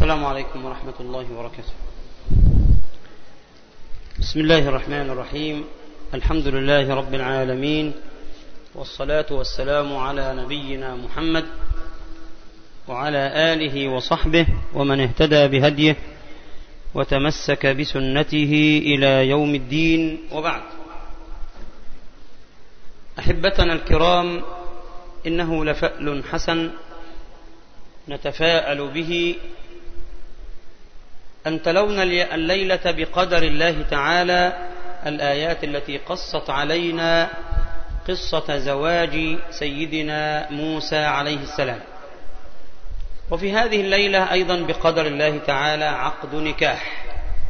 السلام عليكم ورحمة الله وبركاته بسم الله الرحمن الرحيم الحمد لله رب العالمين والصلاة والسلام على نبينا محمد وعلى آله وصحبه ومن اهتدى بهديه وتمسك بسنته إلى يوم الدين وبعد أحبتنا الكرام إنه لفأل حسن نتفاءل به أن تلون الليلة بقدر الله تعالى الآيات التي قصت علينا قصة زواج سيدنا موسى عليه السلام وفي هذه الليلة أيضا بقدر الله تعالى عقد نكاح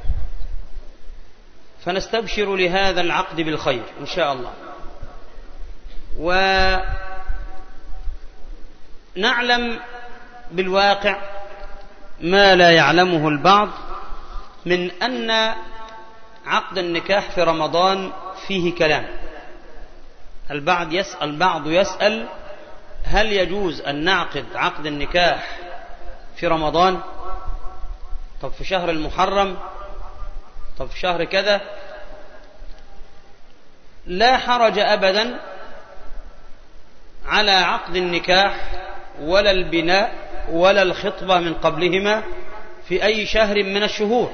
فنستبشر لهذا العقد بالخير إن شاء الله ونعلم بالواقع ما لا يعلمه البعض من أن عقد النكاح في رمضان فيه كلام البعض يسأل البعض يسأل هل يجوز أن نعقد عقد النكاح في رمضان طب في شهر المحرم طب في شهر كذا لا حرج أبدا على عقد النكاح ولا البناء ولا الخطبة من قبلهما في أي شهر من الشهور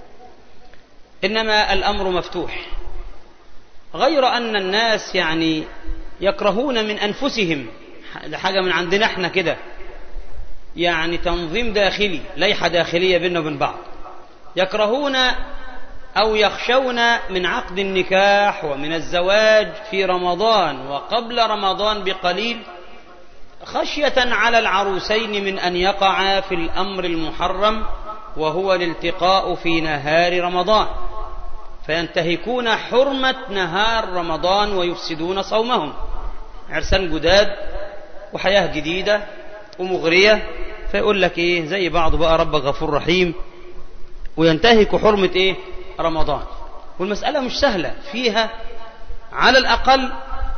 إنما الأمر مفتوح غير أن الناس يعني يكرهون من أنفسهم ده حاجة من عندنا احنا كده يعني تنظيم داخلي ليحة داخلية بيننا وبين بعض يكرهون أو يخشون من عقد النكاح ومن الزواج في رمضان وقبل رمضان بقليل خشية على العروسين من أن يقعا في الأمر المحرم وهو الالتقاء في نهار رمضان فينتهكون حرمة نهار رمضان ويفسدون صومهم عرسان جداد وحياة جديدة ومغرية فيقول لك ايه زي بعض بقى ربك غفور رحيم وينتهك حرمة ايه رمضان والمسألة مش سهلة فيها على الأقل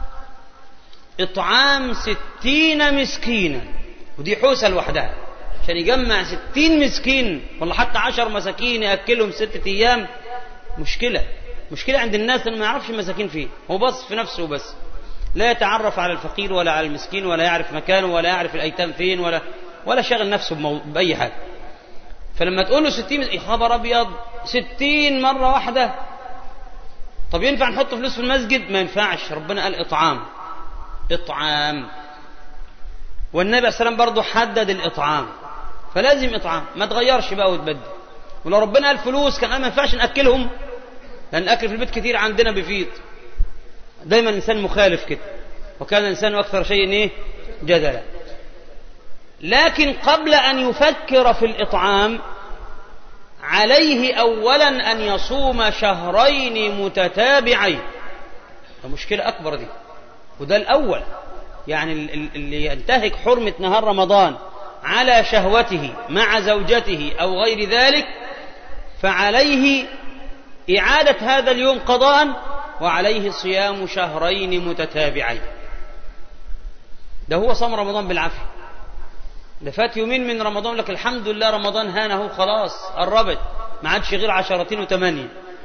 إطعام ستين مسكينا ودي حوسة لوحدها عشان يجمع ستين مسكين ولا حتى عشر مساكين يأكلهم ستة أيام مشكلة مشكلة عند الناس اللي ما يعرفش المساكين فيه هو بص في نفسه بس لا يتعرف على الفقير ولا على المسكين ولا يعرف مكانه ولا يعرف الأيتام فين ولا ولا شغل نفسه بمو... بأي حاجة فلما تقول له ستين يا خبر أبيض ستين مرة واحدة طب ينفع نحط فلوس في المسجد ما ينفعش ربنا قال إطعام إطعام والنبي عليه السلام برضه حدد الإطعام فلازم إطعام ما تغيرش بقى وتبدل ولو ربنا قال فلوس كان ما ينفعش نأكلهم لأن الأكل في البيت كتير عندنا بيفيض دايما الإنسان مخالف كده وكان الإنسان أكثر شيء إيه جدلا لكن قبل أن يفكر في الإطعام عليه أولا أن يصوم شهرين متتابعين ده مشكلة أكبر دي وده الأول يعني اللي ينتهك حرمة نهار رمضان على شهوته مع زوجته أو غير ذلك فعليه إعادة هذا اليوم قضاء وعليه صيام شهرين متتابعين ده هو صام رمضان بالعافية ده فات يومين من رمضان لك الحمد لله رمضان هانه خلاص قربت ما عادش غير عشرتين وثمانية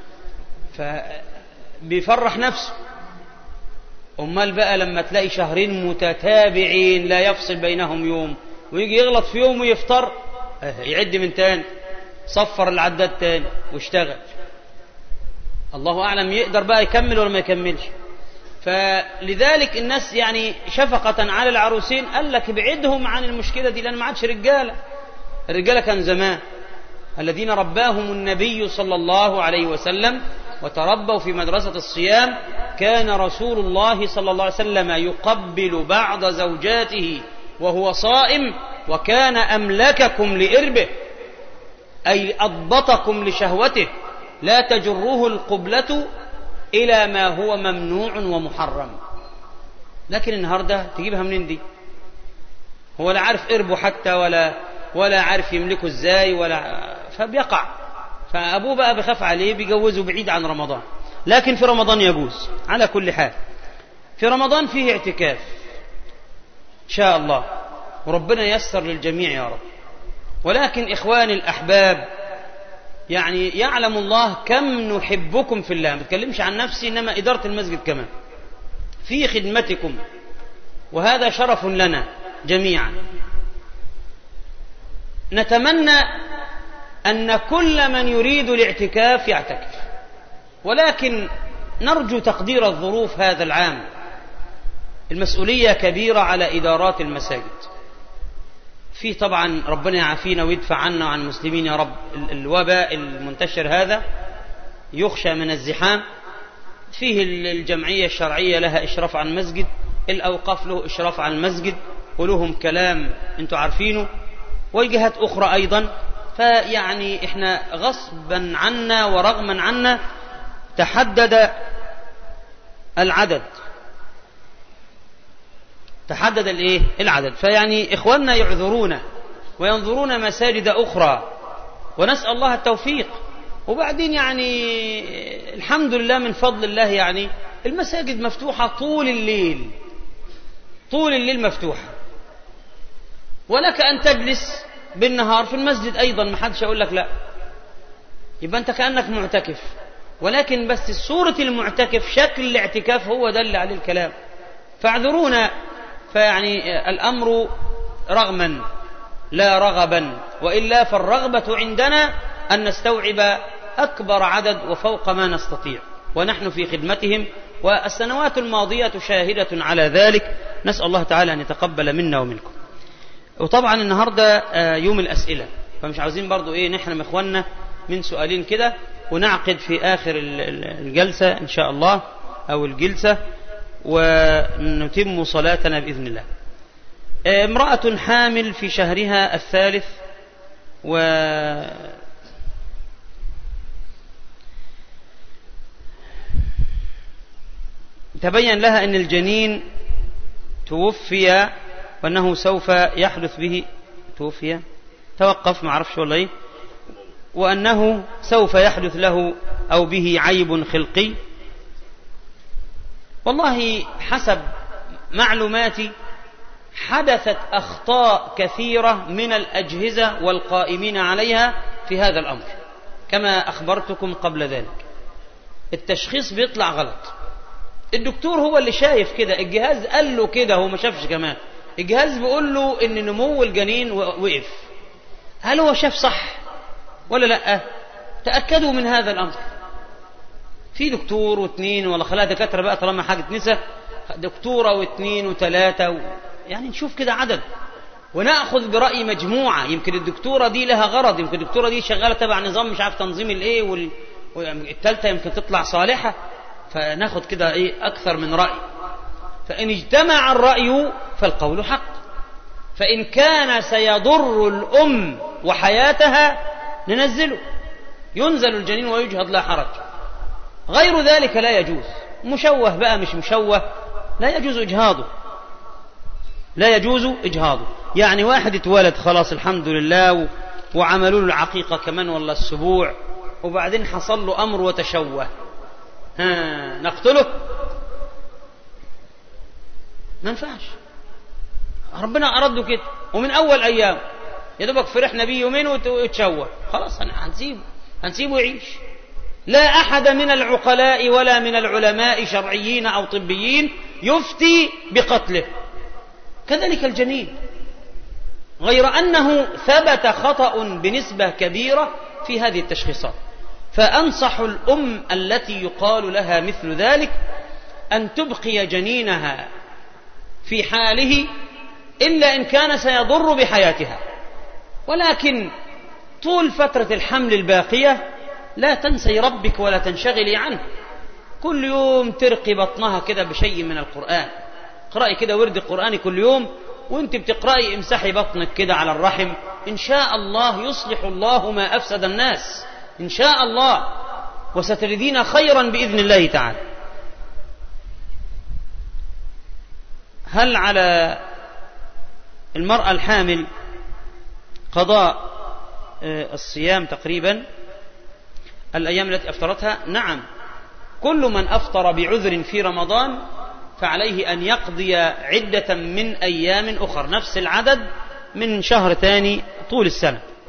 فبيفرح نفسه أمال بقى لما تلاقي شهرين متتابعين لا يفصل بينهم يوم ويجي يغلط في يوم ويفطر يعد من تاني صفر العداد تاني واشتغل الله أعلم يقدر بقى يكمل ولا ما يكملش فلذلك الناس يعني شفقة على العروسين قال لك ابعدهم عن المشكلة دي لأن ما عادش رجالة الرجالة كان زمان الذين رباهم النبي صلى الله عليه وسلم وتربوا في مدرسة الصيام كان رسول الله صلى الله عليه وسلم يقبل بعض زوجاته وهو صائم وكان أملككم لإربه أي أضبطكم لشهوته لا تجروه القبلة إلى ما هو ممنوع ومحرم لكن النهاردة تجيبها منين دي هو لا عارف إربه حتى ولا ولا عارف يملكه ازاي ولا فبيقع فأبوه بقى بخاف عليه بيجوزه بعيد عن رمضان لكن في رمضان يجوز على كل حال في رمضان فيه اعتكاف إن شاء الله وربنا يسر للجميع يا رب ولكن إخواني الأحباب يعني يعلم الله كم نحبكم في الله ما بتكلمش عن نفسي إنما إدارة المسجد كمان في خدمتكم وهذا شرف لنا جميعا نتمنى أن كل من يريد الاعتكاف يعتكف ولكن نرجو تقدير الظروف هذا العام المسؤولية كبيرة على إدارات المساجد في طبعا ربنا يعافينا ويدفع عنا وعن المسلمين يا رب الوباء المنتشر هذا يخشى من الزحام فيه الجمعية الشرعية لها إشراف على المسجد الأوقاف له إشراف على المسجد ولهم كلام أنتم عارفينه وجهات أخرى أيضا فيعني إحنا غصبا عنا ورغما عنا تحدد العدد تحدد الايه العدد فيعني اخواننا يعذرون وينظرون مساجد اخرى ونسال الله التوفيق وبعدين يعني الحمد لله من فضل الله يعني المساجد مفتوحه طول الليل طول الليل مفتوحه ولك ان تجلس بالنهار في المسجد ايضا ما حدش يقول لك لا يبقى انت كانك معتكف ولكن بس صوره المعتكف شكل الاعتكاف هو ده اللي عليه الكلام فاعذرونا فيعني الأمر رغما لا رغبا وإلا فالرغبة عندنا أن نستوعب أكبر عدد وفوق ما نستطيع ونحن في خدمتهم والسنوات الماضية شاهدة على ذلك نسأل الله تعالى أن يتقبل منا ومنكم وطبعا النهاردة يوم الأسئلة فمش عاوزين برضو إيه نحرم إخواننا من سؤالين كده ونعقد في آخر الجلسة إن شاء الله أو الجلسة ونتم صلاتنا بإذن الله امرأة حامل في شهرها الثالث و تبين لها أن الجنين توفي وأنه سوف يحدث به توفي توقف ما عرفش والله إيه وأنه سوف يحدث له أو به عيب خلقي والله حسب معلوماتي حدثت أخطاء كثيرة من الأجهزة والقائمين عليها في هذا الأمر كما أخبرتكم قبل ذلك التشخيص بيطلع غلط الدكتور هو اللي شايف كده الجهاز قال له كده هو ما شافش كمان الجهاز بيقول له ان نمو الجنين وقف هل هو شاف صح ولا لا تأكدوا من هذا الأمر في دكتور واثنين ولا خلاها دكاتره بقى طالما حاجه نساء دكتوره واثنين وثلاثه و... يعني نشوف كده عدد وناخذ براي مجموعه يمكن الدكتوره دي لها غرض يمكن الدكتوره دي شغاله تبع نظام مش عارف تنظيم الايه وال... والثالثه يمكن تطلع صالحه فناخذ كده ايه اكثر من راي فان اجتمع الراي فالقول حق فان كان سيضر الام وحياتها ننزله ينزل الجنين ويجهض لا حرج غير ذلك لا يجوز مشوه بقى مش مشوه لا يجوز إجهاضه لا يجوز إجهاضه يعني واحد اتولد خلاص الحمد لله وعملوا له العقيقة كمان ولا السبوع وبعدين حصل له أمر وتشوه ها نقتله ما ينفعش ربنا أراد له كده ومن أول أيام يا دوبك فرحنا بيه يومين وتشوه خلاص هنسيبه هنسيبه يعيش لا احد من العقلاء ولا من العلماء شرعيين او طبيين يفتي بقتله كذلك الجنين غير انه ثبت خطا بنسبه كبيره في هذه التشخيصات فانصح الام التي يقال لها مثل ذلك ان تبقي جنينها في حاله الا ان كان سيضر بحياتها ولكن طول فتره الحمل الباقيه لا تنسي ربك ولا تنشغلي عنه كل يوم ترقي بطنها كده بشيء من القرآن اقرأي كده ورد القرآن كل يوم وانت بتقرأي امسحي بطنك كده على الرحم إن شاء الله يصلح الله ما أفسد الناس إن شاء الله وستردين خيرا بإذن الله تعالى هل على المرأة الحامل قضاء الصيام تقريبا الأيام التي أفطرتها نعم كل من أفطر بعذر في رمضان فعليه أن يقضي عدة من أيام أخر نفس العدد من شهر ثاني طول السنة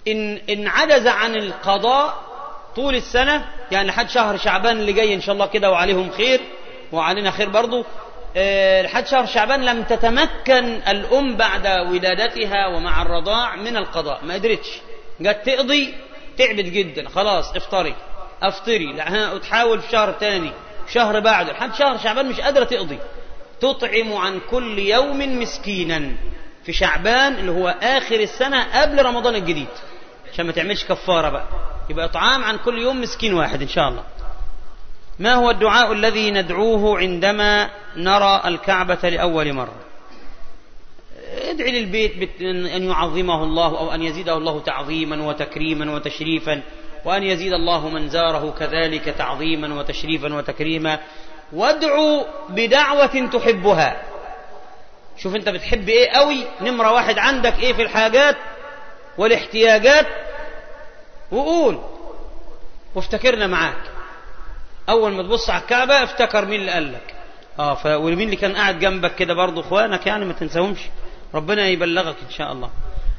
إن, إن عجز عن القضاء طول السنة يعني لحد شهر شعبان اللي جاي إن شاء الله كده وعليهم خير وعلينا خير برضو أه لحد شهر شعبان لم تتمكن الأم بعد ولادتها ومع الرضاع من القضاء ما قدرتش جت تقضي تعبت جدا خلاص افطري افطري وتحاول في شهر تاني شهر بعده لحد شهر شعبان مش قادرة تقضي تطعم عن كل يوم مسكينا في شعبان اللي هو آخر السنة قبل رمضان الجديد عشان ما تعملش كفارة بقى يبقى إطعام عن كل يوم مسكين واحد إن شاء الله ما هو الدعاء الذي ندعوه عندما نرى الكعبة لأول مرة ادعي للبيت أن يعظمه الله أو أن يزيده الله تعظيما وتكريما وتشريفا وأن يزيد الله من زاره كذلك تعظيما وتشريفا وتكريما وادعوا بدعوة تحبها شوف انت بتحب ايه قوي نمرة واحد عندك ايه في الحاجات والاحتياجات وقول وافتكرنا معاك اول ما تبص على الكعبة افتكر مين اللي قال لك اه ف... ومين اللي كان قاعد جنبك كده برضه اخوانك يعني ما تنساهمش ربنا يبلغك ان شاء الله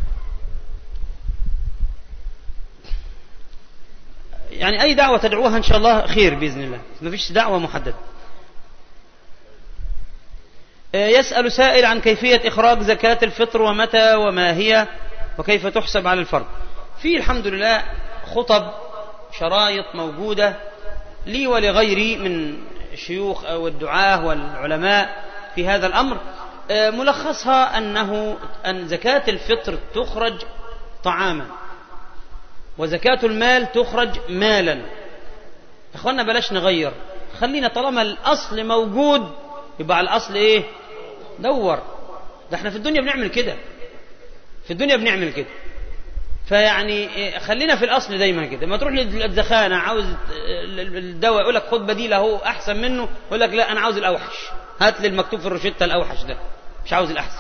يعني اي دعوة تدعوها ان شاء الله خير باذن الله ما فيش دعوة محددة يسأل سائل عن كيفية إخراج زكاة الفطر ومتى وما هي وكيف تحسب على الفرد في الحمد لله خطب شرايط موجودة لي ولغيري من الشيوخ أو الدعاة والعلماء في هذا الأمر ملخصها أنه أن زكاة الفطر تخرج طعاما وزكاة المال تخرج مالا إخوانا بلاش نغير خلينا طالما الأصل موجود يبقى على الأصل إيه دور ده احنا في الدنيا بنعمل كده في الدنيا بنعمل كده فيعني خلينا في الاصل دايما كده ما تروح للدخانه عاوز الدواء يقول لك خد بديل اهو احسن منه يقول لك لا انا عاوز الاوحش هات لي المكتوب في الروشته الاوحش ده مش عاوز الاحسن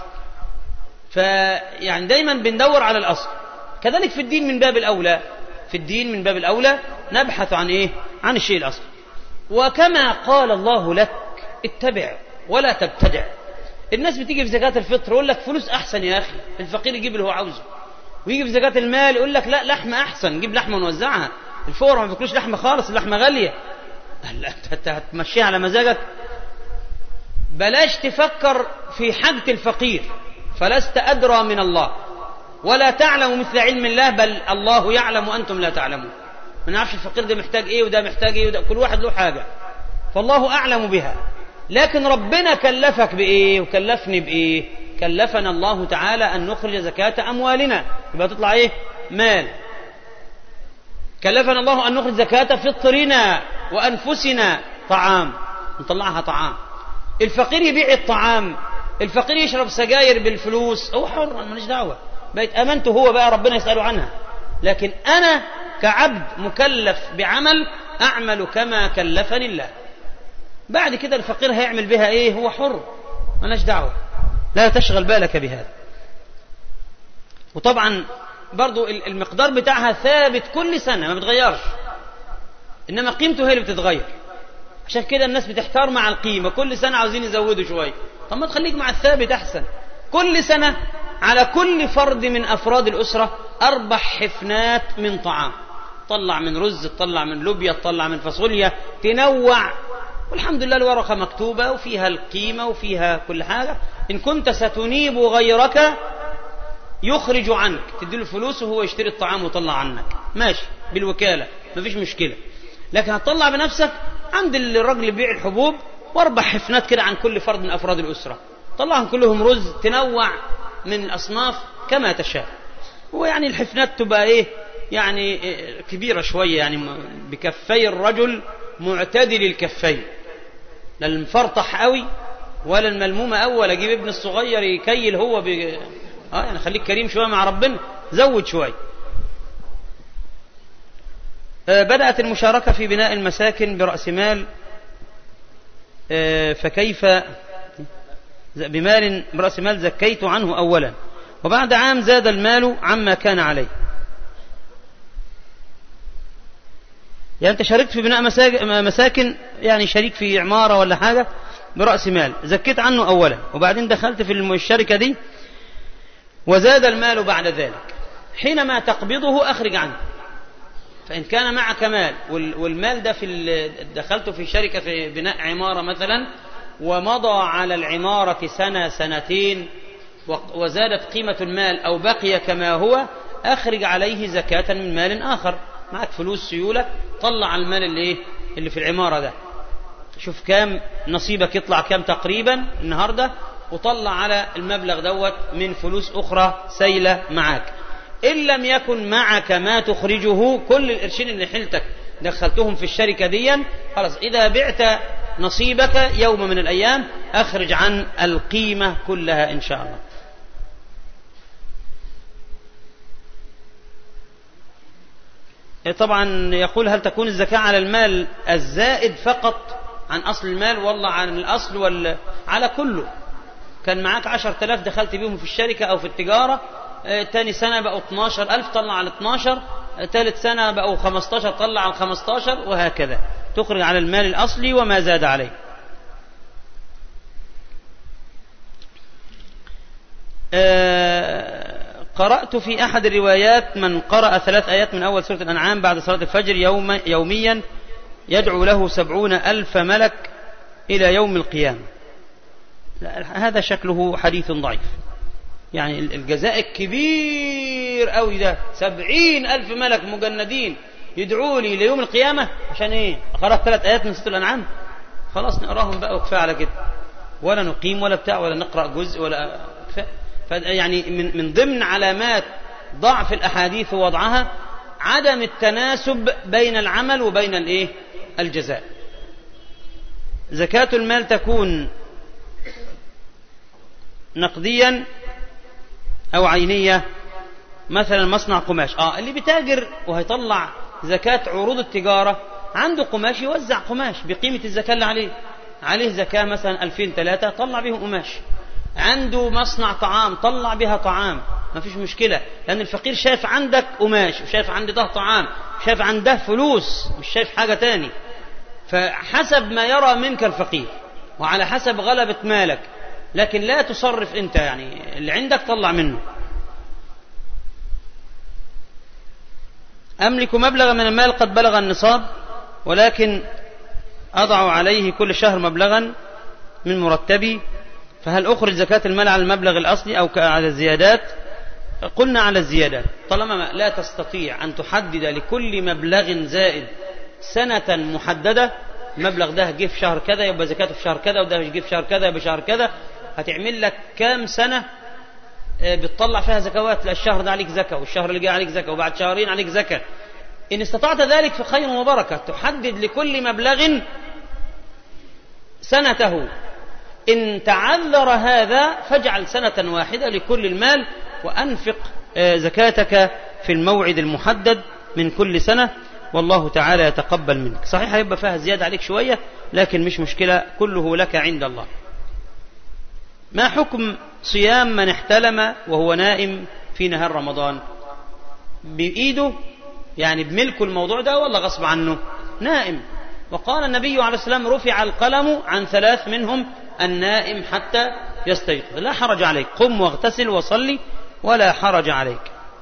فيعني دايما بندور على الاصل كذلك في الدين من باب الاولى في الدين من باب الاولى نبحث عن ايه عن الشيء الاصلي وكما قال الله لك اتبع ولا تبتدع الناس بتيجي في زكاة الفطر يقول لك فلوس أحسن يا أخي الفقير يجيب اللي هو عاوزه ويجي في زكاة المال يقول لك لا لحمة أحسن نجيب لحمة ونوزعها الفقراء ما بياكلوش لحمة خالص اللحمة غالية أنت هتمشيها على مزاجك بلاش تفكر في حاجة الفقير فلست أدرى من الله ولا تعلم مثل علم الله بل الله يعلم وأنتم لا تعلمون ما نعرفش الفقير ده محتاج إيه وده محتاج إيه وده كل واحد له حاجة فالله أعلم بها لكن ربنا كلفك بإيه وكلفني بإيه كلفنا الله تعالى أن نخرج زكاة أموالنا يبقى تطلع إيه مال كلفنا الله أن نخرج زكاة فطرنا وأنفسنا طعام نطلعها طعام الفقير يبيع الطعام الفقير يشرب سجاير بالفلوس هو حر ماليش دعوة بقيت أمنته هو بقى ربنا يسأله عنها لكن أنا كعبد مكلف بعمل أعمل كما كلفني الله بعد كده الفقير هيعمل بها ايه هو حر مالناش دعوه لا تشغل بالك بهذا وطبعا برضو المقدار بتاعها ثابت كل سنه ما بتغيرش انما قيمته هي اللي بتتغير عشان كده الناس بتحتار مع القيمه كل سنه عاوزين يزودوا شويه طب ما تخليك مع الثابت احسن كل سنه على كل فرد من افراد الاسره اربع حفنات من طعام طلع من رز تطلع من لوبيا تطلع من فاصوليا تنوع والحمد لله الورقة مكتوبة وفيها القيمة وفيها كل حاجة إن كنت ستنيب غيرك يخرج عنك تدي له فلوس وهو يشتري الطعام ويطلع عنك ماشي بالوكالة مفيش مشكلة لكن هتطلع بنفسك عند الراجل اللي بيبيع الحبوب واربع حفنات كده عن كل فرد من أفراد الأسرة طلعهم كلهم رز تنوع من الأصناف كما تشاء ويعني الحفنات تبقى إيه يعني كبيرة شوية يعني بكفي الرجل معتدل الكفين لا المفرطح قوي ولا الملمومة قوي ولا اجيب ابن الصغير يكيل هو ب... اه يعني خليك كريم شوية مع ربنا زود شوية آه بدأت المشاركة في بناء المساكن برأس مال آه فكيف بمال برأس مال زكيت عنه أولا وبعد عام زاد المال عما كان عليه يعني أنت شاركت في بناء مساكن يعني شريك في عمارة ولا حاجة برأس مال زكيت عنه أولا وبعدين دخلت في الشركة دي وزاد المال بعد ذلك حينما تقبضه أخرج عنه فإن كان معك مال والمال ده في دخلته في شركة في بناء عمارة مثلا ومضى على العمارة سنة سنتين وزادت قيمة المال أو بقي كما هو أخرج عليه زكاة من مال آخر معك فلوس سيولة طلع المال اللي, إيه؟ اللي في العمارة ده شوف كام نصيبك يطلع كام تقريبا النهاردة وطلع على المبلغ دوت من فلوس أخرى سيلة معك إن لم يكن معك ما تخرجه كل القرشين اللي حلتك دخلتهم في الشركة دي خلاص إذا بعت نصيبك يوم من الأيام أخرج عن القيمة كلها إن شاء الله طبعا يقول هل تكون الزكاة على المال الزائد فقط عن أصل المال والله عن الأصل ولا على كله كان معاك عشر تلاف دخلت بيهم في الشركة أو في التجارة اه تاني سنة بقوا 12 ألف طلع على 12 اه ثالث سنة بقوا 15 طلع على 15 وهكذا تخرج على المال الأصلي وما زاد عليه اه قرأت في أحد الروايات من قرأ ثلاث آيات من أول سورة الأنعام بعد صلاة الفجر يوم يوميا يدعو له سبعون ألف ملك إلى يوم القيامة هذا شكله حديث ضعيف يعني الجزاء الكبير أوي ده سبعين ألف ملك مجندين يدعوا لي ليوم القيامة عشان إيه قرأت ثلاث آيات من سورة الأنعام خلاص نقراهم بقى وكفاية على كده ولا نقيم ولا بتاع ولا نقرأ جزء ولا كفاية يعني من من ضمن علامات ضعف الأحاديث ووضعها عدم التناسب بين العمل وبين الايه الجزاء زكاة المال تكون نقديا أو عينية مثلا مصنع قماش اه اللي بتاجر وهيطلع زكاة عروض التجارة عنده قماش يوزع قماش بقيمة الزكاة اللي عليه عليه زكاة مثلا 2000 3 طلع بيهم قماش عنده مصنع طعام طلع بها طعام ما فيش مشكلة لأن الفقير شايف عندك قماش وشايف عند ده طعام شايف عنده فلوس مش شايف حاجة تاني فحسب ما يرى منك الفقير وعلى حسب غلبة مالك لكن لا تصرف انت يعني اللي عندك طلع منه أملك مبلغا من المال قد بلغ النصاب ولكن أضع عليه كل شهر مبلغا من مرتبي فهل أخرج زكاة المال على المبلغ الأصلي أو على الزيادات قلنا على الزيادات طالما لا تستطيع أن تحدد لكل مبلغ زائد سنة محددة المبلغ ده جه في شهر كذا يبقى زكاته في شهر كذا وده جه في شهر كذا يبقى شهر كذا هتعمل لك كام سنة بتطلع فيها زكوات لا الشهر ده عليك زكاة والشهر اللي جاي عليك زكاة وبعد شهرين عليك زكاة إن استطعت ذلك فخير وبركة تحدد لكل مبلغ سنته إن تعذر هذا فاجعل سنة واحدة لكل المال وأنفق زكاتك في الموعد المحدد من كل سنة والله تعالى يتقبل منك صحيح هيبقى فيها زيادة عليك شوية لكن مش مشكلة كله لك عند الله ما حكم صيام من احتلم وهو نائم في نهار رمضان بإيده يعني بملكه الموضوع ده ولا غصب عنه نائم وقال النبي عليه السلام رفع القلم عن ثلاث منهم النائم حتى يستيقظ لا حرج عليك قم واغتسل وصلي ولا حرج عليك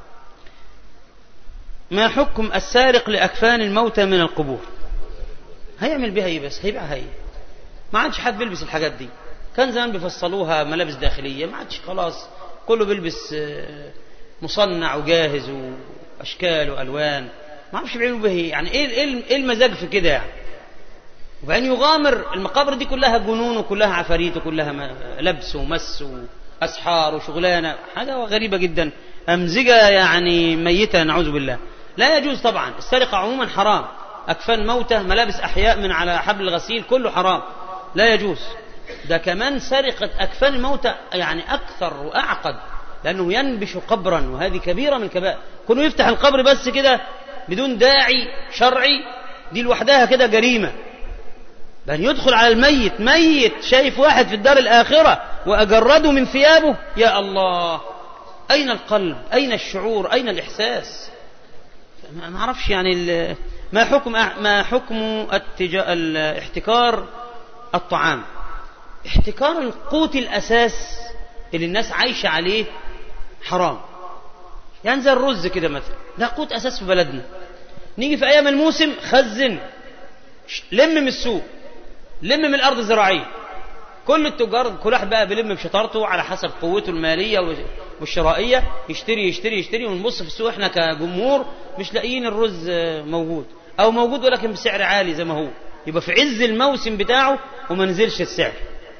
ما حكم السارق لأكفان الموتى من القبور هيعمل بها ايه بس هيبيعها ايه ما عادش حد بيلبس الحاجات دي كان زمان بيفصلوها ملابس داخلية ما عادش خلاص كله بيلبس مصنع وجاهز واشكال والوان ما اعرفش بيعملوا به يعني ايه ايه المزاج في كده يعني وبعدين يغامر المقابر دي كلها جنون وكلها عفاريت وكلها لبس ومس واسحار وشغلانه حاجه غريبه جدا امزجه يعني ميته نعوذ بالله لا يجوز طبعا السرقه عموما حرام اكفان موتى ملابس احياء من على حبل الغسيل كله حرام لا يجوز ده كمان سرقه اكفان الموتى يعني اكثر واعقد لانه ينبش قبرا وهذه كبيره من الكبائر كونه يفتح القبر بس كده بدون داعي شرعي دي لوحدها كده جريمه بل يدخل على الميت ميت شايف واحد في الدار الآخرة وأجرده من ثيابه يا الله أين القلب أين الشعور أين الإحساس ما أعرفش يعني ما حكم ما حكم التجا... الاحتكار الطعام احتكار القوت الأساس اللي الناس عايشة عليه حرام يعني زي الرز كده مثلا ده قوت أساس في بلدنا نيجي في أيام الموسم خزن لم من السوق لم من الأرض الزراعية كل التجار كل واحد بقى بيلم بشطارته على حسب قوته المالية والشرائية يشتري يشتري يشتري ونبص في السوق احنا كجمهور مش لاقيين الرز موجود أو موجود ولكن بسعر عالي زي ما هو يبقى في عز الموسم بتاعه وما نزلش السعر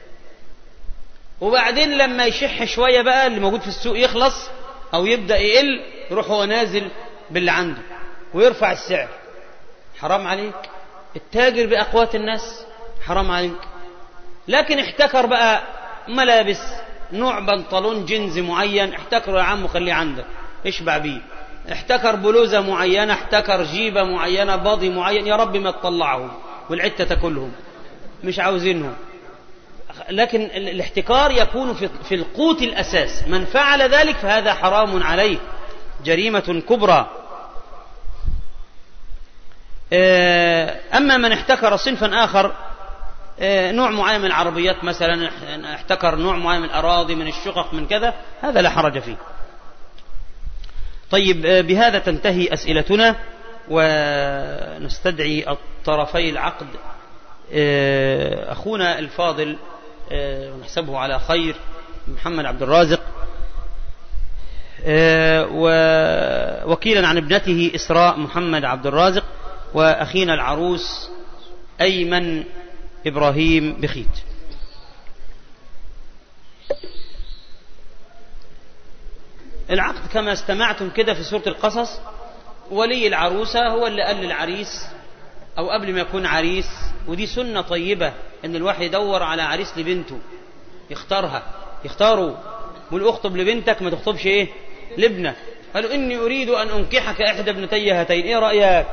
وبعدين لما يشح شوية بقى اللي موجود في السوق يخلص أو يبدأ يقل يروح هو نازل باللي عنده ويرفع السعر حرام عليك التاجر بأقوات الناس حرام عليك لكن احتكر بقى ملابس نوع بنطلون جنز معين احتكره يا عم وخليه عندك اشبع بيه احتكر بلوزة معينة احتكر جيبة معينة باضي معين يا رب ما تطلعهم والعتة تاكلهم مش عاوزينهم لكن الاحتكار يكون في, في القوت الأساس من فعل ذلك فهذا حرام عليه جريمة كبرى أما من احتكر صنفا آخر نوع معين من العربيات مثلا احتكر نوع معين من الأراضي من الشقق من كذا هذا لا حرج فيه طيب بهذا تنتهي أسئلتنا ونستدعي الطرفي العقد أخونا الفاضل ونحسبه على خير محمد عبد الرازق ووكيلا عن ابنته إسراء محمد عبد الرازق وأخينا العروس أيمن إبراهيم بخيت العقد كما استمعتم كده في سورة القصص ولي العروسة هو اللي قال للعريس أو قبل ما يكون عريس ودي سنة طيبة إن الواحد يدور على عريس لبنته يختارها يختاروا والأخطب لبنتك ما تخطبش إيه لابنك قالوا إني أريد أن أنكحك إحدى ابنتي هاتين إيه رأيك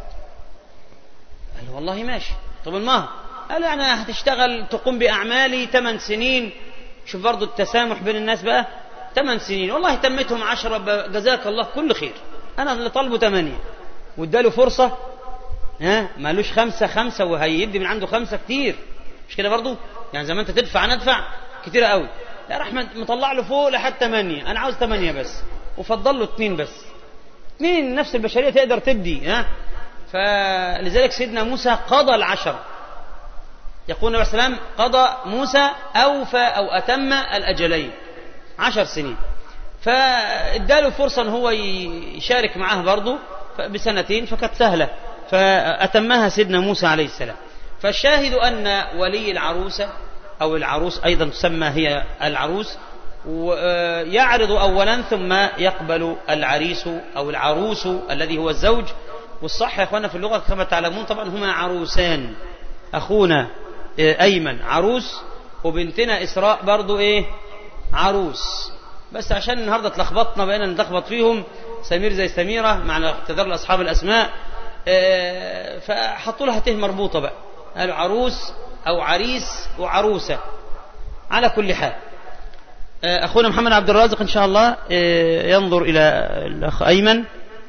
قال والله ماشي طب المهر قال يعني هتشتغل تقوم بأعمالي ثمان سنين شوف برضو التسامح بين الناس بقى ثمان سنين والله تمتهم عشرة جزاك الله كل خير أنا اللي طالبه ثمانية واداله فرصة ها مالوش خمسة خمسة وهيدي من عنده خمسة كتير مش كده برضو يعني زي ما انت تدفع انا ادفع كتير قوي لا راح مطلع له فوق لحد ثمانية انا عاوز ثمانية بس وفضل له اثنين بس اثنين نفس البشرية تقدر تبدي ها فلذلك سيدنا موسى قضى العشر يقول النبي عليه السلام قضى موسى أوفى أو أتم الأجلين عشر سنين فاداله فرصة ان هو يشارك معاه برضه بسنتين فكانت سهلة فأتمها سيدنا موسى عليه السلام فالشاهد أن ولي العروسة أو العروس أيضا تسمى هي العروس يعرض أولا ثم يقبل العريس أو العروس الذي هو الزوج والصح يا أخوانا في اللغة كما تعلمون طبعا هما عروسان أخونا أيمن عروس وبنتنا إسراء برضو إيه عروس بس عشان النهاردة اتلخبطنا بقينا نتلخبط فيهم سمير زي سميرة مع اعتذار لأصحاب الأسماء فحطوا لها ته مربوطة بقى قالوا عروس أو عريس وعروسة على كل حال أخونا محمد عبد الرازق إن شاء الله ينظر إلى الأخ أيمن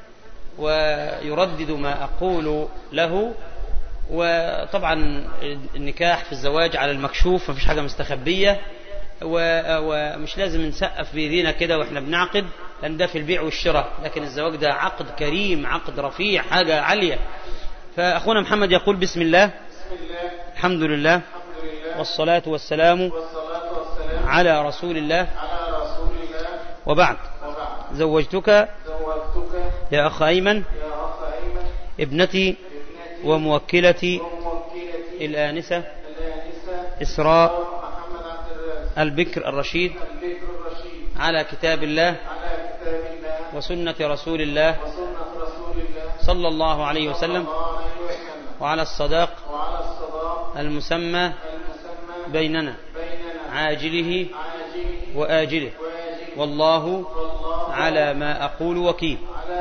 ويردد ما أقول له وطبعا النكاح في الزواج على المكشوف مفيش حاجة مستخبية ومش لازم نسقف بإيدينا كده وإحنا بنعقد لأن ده في البيع والشراء لكن الزواج ده عقد كريم عقد رفيع حاجة عالية فأخونا محمد يقول بسم الله, بسم الله الحمد لله, الحمد لله والصلاة والسلام, والصلاة والسلام على رسول الله على رسول الله وبعد, وبعد زوجتك, زوجتك يا أخ أيمن, يا أخ أيمن ابنتي, ابنتي وموكلتي, وموكلتي الآنسة, الآنسة إسراء محمد عبد البكر الرشيد, البكر الرشيد على كتاب الله, على كتاب الله وسنة رسول الله, وسنة رسول الله صلى الله عليه وسلم وعلى الصداق المسمى بيننا عاجله وآجله والله على ما أقول وكيل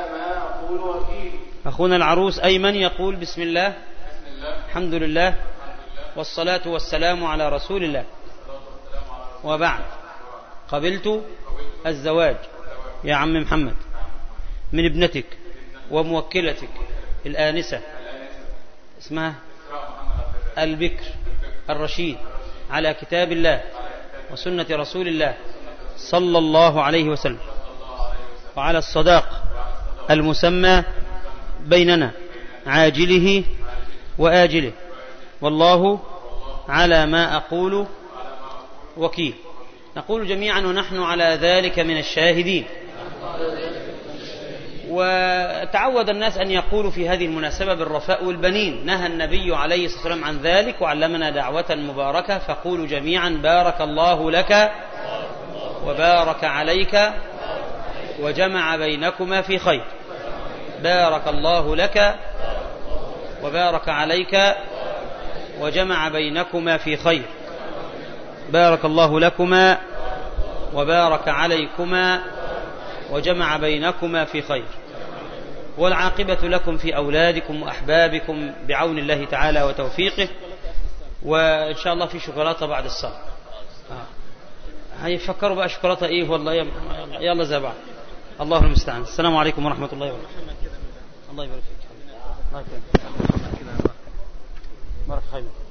أخونا العروس أيمن يقول بسم الله الحمد لله والصلاة والسلام على رسول الله وبعد قبلت الزواج يا عم محمد من ابنتك وموكلتك الآنسة اسمها البكر الرشيد على كتاب الله وسنة رسول الله صلى الله عليه وسلم وعلى الصداق المسمى بيننا عاجله وآجله والله على ما أقول وكيل نقول جميعا ونحن على ذلك من الشاهدين وتعود الناس أن يقولوا في هذه المناسبة بالرفاء والبنين نهى النبي عليه الصلاة والسلام عن ذلك وعلمنا دعوة مباركة فقولوا جميعا بارك الله لك وبارك عليك وجمع بينكما في خير بارك الله لك وبارك عليك وجمع بينكما في خير بارك الله لكما وبارك عليكما وجمع بينكما في خير والعاقبة لكم في أولادكم وأحبابكم بعون الله تعالى وتوفيقه وإن شاء الله في شوكولاتة بعد الصلاة آه. هيفكروا بقى شوكولاتة إيه والله يلا زي بعض الله المستعان السلام عليكم ورحمة الله وبركاته الله يبارك فيك الله يكرمك بارك خير